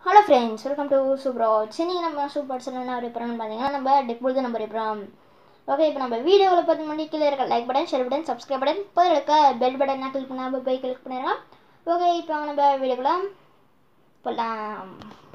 hello friends welcome to சூப்ரோ இன்னைக்கு நம்ம சூப்பர் என்ன இருக்கிறோம்னு பார்த்தீங்கன்னா நம்ம டெக்புல் நம்ம இருக்கிறோம் ஓகே இப்போ நம்ம வீடியோவில் பார்த்து முன்னாடி கீழே இருக்க like button share button subscribe button இப்போ இருக்க பெல் பட்டனை கிளிக் பண்ணால் போய் கிளிக் பண்ணிடலாம் ஓகே இப்போ நம்ம வீடியோக்குள்ள போகலாம்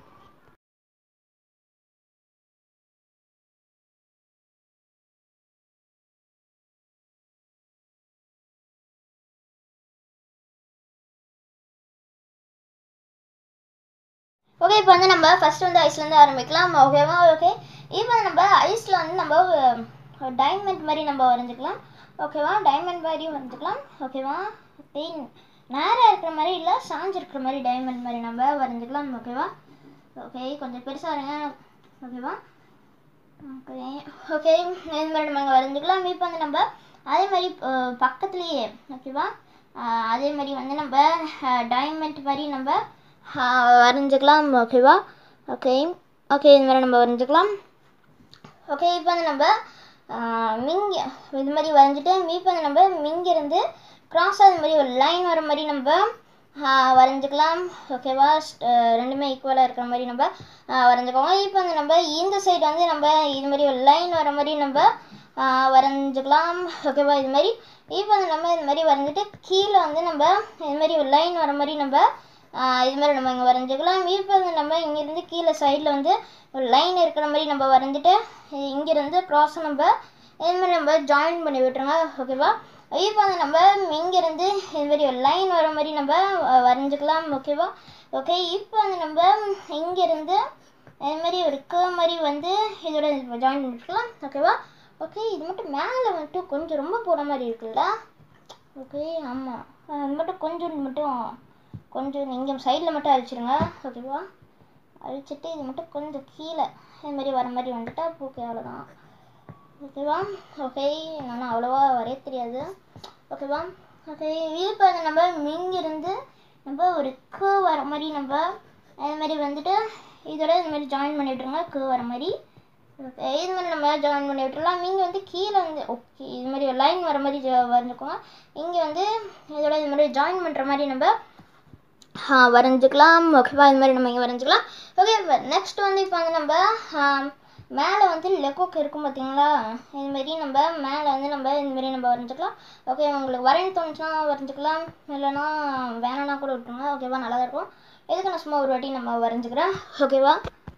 ஓகே இப்போ வந்து நம்ம ஃபர்ஸ்ட் வந்து ஐஸ்லேருந்து ஆரம்பிக்கலாம் ஓகேவா ஓகே இப்போ நம்ம ஐஸில் வந்து நம்ம டைமண்ட் மாதிரி நம்ம வரைஞ்சிக்கலாம் ஓகேவா டைமண்ட் மாதிரி வரைஞ்சிக்கலாம் ஓகேவா தேன் நேராக இருக்கிற மாதிரி இல்லை சாஞ்சு இருக்கிற மாதிரி டைமண்ட் மாதிரி நம்ம வரைஞ்சிக்கலாம் ஓகேவா ஓகே கொஞ்சம் பெருசாக இருங்க ஓகேவா ஓகே ஓகே இது மாதிரி நம்ம இங்கே வரைஞ்சிக்கலாம் இப்போ வந்து நம்ம அதே மாதிரி அஹ், பக்கத்துலேயே ஓகேவா அஹ், அதே மாதிரி வந்து நம்ம டைமண்ட் மாதிரி நம்ம அஹ், வரைஞ்சிக்கலாம் ஓகேவா ஓகே ஓகே இது மாதிரி நம்ம வரைஞ்சிக்கலாம் ஓகே இப்போ வந்து நம்ம ஆஹ், மிங்க இது மாதிரி வரைஞ்சிட்டு இப்போ வந்து நம்ம மிங்கிருந்து கிராஸாக இது மாதிரி ஒரு லைன் வர மாதிரி நம்ம ஆஹ், வரைஞ்சிக்கலாம் ஓகேவா ஸ்ட்- ஆஹ், ரெண்டுமே ஈக்குவலாக இருக்கிற மாதிரி நம்ம ஆஹ், வரைஞ்சிக்கோங்க இப்போ வந்து நம்ம இந்த சைடு வந்து நம்ம இது மாதிரி ஒரு லைன் வர மாதிரி நம்ம ஆஹ், வரைஞ்சிக்கலாம் ஓகேவா இது மாதிரி இப்போ வந்து நம்ம இது மாதிரி வரைஞ்சிட்டு கீழே வந்து நம்ம இது மாதிரி ஒரு லைன் வர மாதிரி நம்ம ஆஹ் இது மாதிரி நம்ம இங்கே வரைஞ்சிக்கலாம் இப்போ வந்து நம்ம இங்கேருந்து கீழே சைடில் வந்து ஒரு லைன் இருக்கிற மாதிரி நம்ம வரைஞ்சிட்டு இங்கேருந்து க்ராஸை நம்ம இது மாதிரி நம்ம ஜாயின் பண்ணி விட்டுருங்க ஓகேவா இப்போ வந்து நம்ம இங்கேருந்து இது மாதிரி ஒரு லைன் வர மாதிரி நம்ம அஹ், வரைஞ்சிக்கலாம் ஓகேவா ஓகே இப்போ வந்து நம்ம இங்கேருந்து இது மாதிரி ஒரு curve மாதிரி வந்து இதோட ஜாயின் பண்ணிக்கலாம் ஓகேவா ஓகே இது மட்டும் மேலே வந்துட்டு கொஞ்சம் ரொம்ப போகிற மாதிரி இருக்குல்ல ஓகே ஆமாம் அது மட்டும் கொஞ்சம் மட்டும் கொஞ்சம் இங்கே சைடில் மட்டும் அழிச்சிருங்க ஓகேவா அழிச்சிட்டு இது மட்டும் கொஞ்சம் கீழே இது மாதிரி வர மாதிரி வந்துட்டா ஓகே அவ்வளோதான் ஓகேவா ஓகே நான் அவ்வளோவா வரைய தெரியாது ஓகேவா ஓகே இப்போ வந்து நம்ம இங்கிருந்து நம்ம ஒரு கு வர மாதிரி நம்ம இது மாதிரி வந்துட்டு இதோட இது மாதிரி ஜாயின் பண்ணி விட்ருங்க கு வர மாதிரி ஓகே இது மாதிரி நம்ம ஜாயின் பண்ணி விட்டுறலாம் இங்கே வந்து கீழே வந்து ஓகே இது மாதிரி ஒரு லைன் வர மாதிரி ஜ- வரைஞ்சுக்கோங்க இங்கே வந்து இதோட இது மாதிரி ஜாயின் பண்ணுற மாதிரி நம்ம ஆ, வரைஞ்சிக்கலாம் ஓகேவா இது மாதிரி நம்ம இங்கே வரைஞ்சிக்கலாம் ஓகே நெக்ஸ்ட் வந்து இப்போ வந்து நம்ம மேலே வந்து லெக்கோக்கு இருக்கும் பார்த்தீங்களா இது மாதிரி நம்ம மேலே வந்து நம்ம இது மாதிரி நம்ம வரைஞ்சிக்கலாம் ஓகே உங்களுக்கு வரையணும் தோணுச்சுன்னா வரைஞ்சிக்கலாம் இல்லைன்னா வேணான்னா கூட விட்டுருங்க ஓகேவா நல்லா தான் இருக்கும் எதுக்கு நான் சும்மா ஒரு வாட்டி நம்ம வரைஞ்சிக்கிறேன் ஓகேவா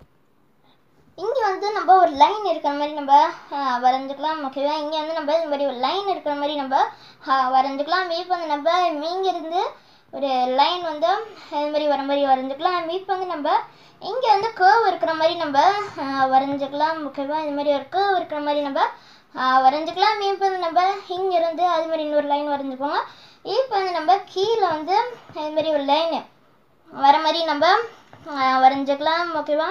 இங்கே வந்து நம்ம ஒரு லைன் இருக்கிற மாதிரி நம்ம ஆ, வரைஞ்சிக்கலாம் ஓகேவா இங்கே வந்து நம்ம இது மாதிரி ஒரு லைன் இருக்கிற மாதிரி நம்ம ஆ, வரைஞ்சிக்கலாம் இப்போ வந்து நம்ம இங்கேருந்து ஒரு லைன் வந்து இது மாதிரி வர மாதிரி வரைஞ்சிக்கலாம் இப்போ வந்து நம்ம இங்கே வந்து கேர்வ் இருக்கிற மாதிரி நம்ம ஆ, வரைஞ்சிக்கலாம் ஓகேவா இது மாதிரி ஒரு கேர்வ் இருக்கிற மாதிரி நம்ம ஆ, வரைஞ்சிக்கலாம் இப்போ வந்து நம்ம இங்கேருந்து அது மாதிரி இன்னொரு லைன் வரைஞ்சிக்கோங்க இப்போ வந்து நம்ம கீழே வந்து இது மாதிரி ஒரு லைன் வர மாதிரி நம்ம ஆ, வரைஞ்சிக்கலாம் ஓகேவா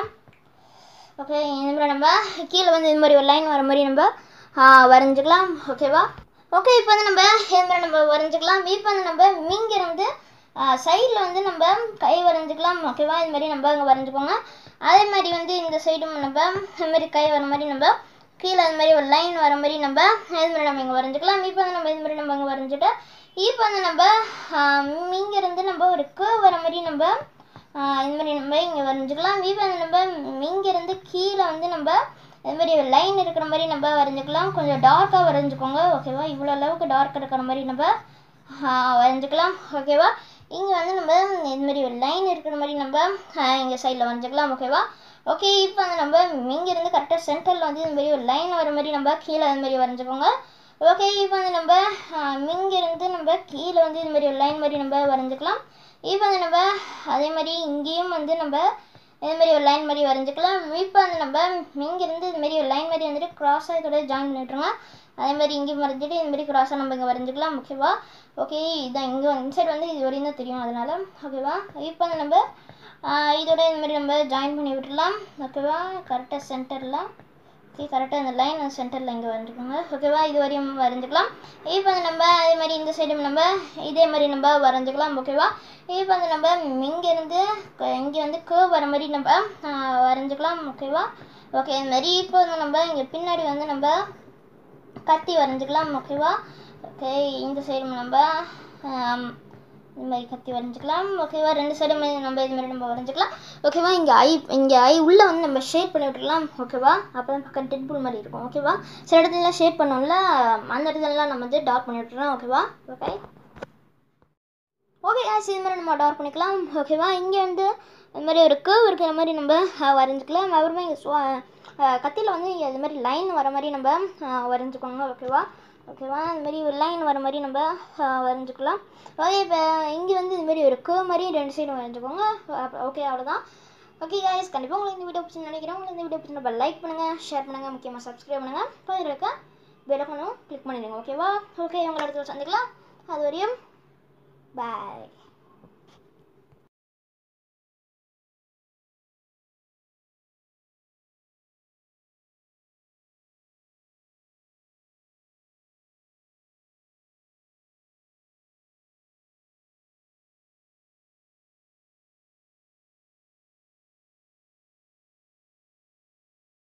ஓகே இது மாதிரி நம்ம கீழே வந்து இது மாதிரி ஒரு லைன் வர மாதிரி நம்ம ஆ, வரைஞ்சிக்கலாம் ஓகேவா ஓகே இப்போ வந்து நம்ம இது மாதிரி நம்ம வரைஞ்சிக்கலாம் இப்போ வந்து நம்ம இங்கிருந்து சைடில் வந்து நம்ம கை வரைஞ்சிக்கலாம் ஓகேவா இது மாதிரி நம்ம இங்கே வரைஞ்சிக்கோங்க அதே மாதிரி வந்து இந்த சைடும் நம்ம இது மாதிரி கை வர மாதிரி நம்ம கீழே அது மாதிரி ஒரு லைன் வர மாதிரி நம்ம இது மாதிரி நம்ம இங்கே வரைஞ்சிக்கலாம் இப்போ வந்து நம்ம இது மாதிரி நம்ம இங்கே வரைஞ்சிட்டு இப்போ வந்து நம்ம இங்கேருந்து நம்ம ஒரு curve வர மாதிரி நம்ம ஆஹ் இது மாதிரி நம்ம இங்கே வரைஞ்சிக்கலாம் இப்போ வந்து நம்ம இங்கேருந்து கீழே வந்து நம்ம இது மாதிரி லைன் இருக்கிற மாதிரி நம்ம வரைஞ்சிக்கலாம் கொஞ்சம் டார்க்காக வரைஞ்சிக்கோங்க ஓகேவா இவ்வளோ அளவுக்கு டார்க் இருக்கிற மாதிரி நம்ம ஆஹ் வரைஞ்சிக்கலாம் ஓகேவா இங்கே வந்து நம்ம இது மாதிரி ஒரு லைன் இருக்கிற மாதிரி நம்ம இங்கே சைடில் வரைஞ்சிக்கலாம் ஓகேவா ஓகே இப்போ வந்து நம்ம இங்கேருந்து கரெக்டாக சென்டரில் வந்து இது மாதிரி ஒரு லைன் வர மாதிரி நம்ம கீழே இது மாதிரி வரைஞ்சிக்கோங்க ஓகே இப்போ வந்து நம்ம ஆஹ் இங்கிருந்து நம்ம கீழே வந்து இது மாதிரி ஒரு லைன் மாதிரி நம்ம வரைஞ்சிக்கலாம் இப்போ வந்து நம்ம அதே மாதிரி இங்கேயும் வந்து நம்ம இது மாதிரி ஒரு லைன் மாதிரி வரைஞ்சிக்கலாம் இப்போ வந்து நம்ம இங்கேருந்து இது மாதிரி ஒரு லைன் மாதிரி வந்துட்டு கிராஸாக இதோட ஜாயின் பண்ணிட்டுருங்க அதே மாதிரி இங்கேயும் வரைஞ்சிட்டு இது மாதிரி கிராஸாக நம்ம இங்கே வரைஞ்சிக்கலாம் ஓகேவா ஓகே இதான் இங்கே இந்த சைடு வந்து இது வரையும் தான் தெரியும் அதனால ஓகேவா இப்போ வந்து நம்ம ஆஹ் இதோட இது மாதிரி நம்ம ஜாயின் பண்ணி விட்டுடலாம் ஓகேவா கரெக்டாக சென்டரில் ஓகே கரெக்டாக இந்த லைன் சென்டரில் இங்கே வரைஞ்சிக்கோங்க ஓகேவா இது வரையும் வரைஞ்சிக்கலாம் இப்போ வந்து நம்ம அதே மாதிரி இந்த சைடும் நம்ம இதே மாதிரி நம்ம வரைஞ்சிக்கலாம் ஓகேவா இப்போ வந்து நம்ம இங்கேருந்து இங்கே வந்து கேர்வ் வர மாதிரி நம்ம ஆஹ், வரைஞ்சிக்கலாம் ஓகேவா ஓகே இந்த மாதிரி இப்போ வந்து நம்ம இங்கே பின்னாடி வந்து நம்ம கத்தி வரைஞ்சிக்கலாம் ஓகேவா ஓகே இந்த சைடும் நம்ம ஆம், இந்த மாதிரி கத்தி வரைஞ்சிக்கலாம் ஓகேவா ரெண்டு சைடும் நம்ம இது மாதிரி நம்ம வரைஞ்சிக்கலாம் ஓகேவா இங்கே ஐ இங்கே ஐ உள்ளே வந்து நம்ம ஷேட் பண்ணி விட்டுக்கலாம் ஓகேவா அப்போ தான் பக்கம் டெட்புல் மாதிரி இருக்கும் ஓகேவா சில இடத்துலலாம் ஷேட் பண்ணோம்ல அந்த இடத்துலலாம் நம்ம வந்து டார்க் பண்ணி விட்டுறோம் ஓகேவா ஓகே ஓகே ஆஸ் இது மாதிரி நம்ம டார்க் பண்ணிக்கலாம் ஓகேவா இங்கே வந்து இந்த மாதிரி ஒரு கேர்வ் இருக்கிற மாதிரி நம்ம அஹ், வரைஞ்சிக்கலாம் அப்புறமா இங்கே ஸ்வா கத்தியில் வந்து இங்கே இது மாதிரி லைன் வர மாதிரி நம்ம அஹ், வரைஞ்சிக்கோங்க ஓகேவா ஓகேவா இந்த மாதிரி ஒரு லைன் வர மாதிரி நம்ம அஹ், வரைஞ்சிக்கலாம் ஓகே இப்போ இங்கே வந்து இது மாதிரி ஒரு கேர்வ் மாதிரி ரெண்டு சைடும் வரைஞ்சிக்கோங்க ஓகே அவ்வளோதான் ஓகே guys கண்டிப்பாக உங்களுக்கு இந்த வீடியோ பிடிச்சி நினைக்கிறேன் உங்களுக்கு இந்த வீடியோ பிடிச்சி லைக் பண்ணுங்கள் ஷேர் பண்ணுங்கள் முக்கியமாக சப்ஸ்கிரைப் பண்ணுங்கள் பக்கத்தில் இருக்க பெலக்கணும் கிளிக் பண்ணிடுங்க ஓகேவா ஓகே உங்களை இடத்துல சந்திக்கலாம் அது வரையும் பாய்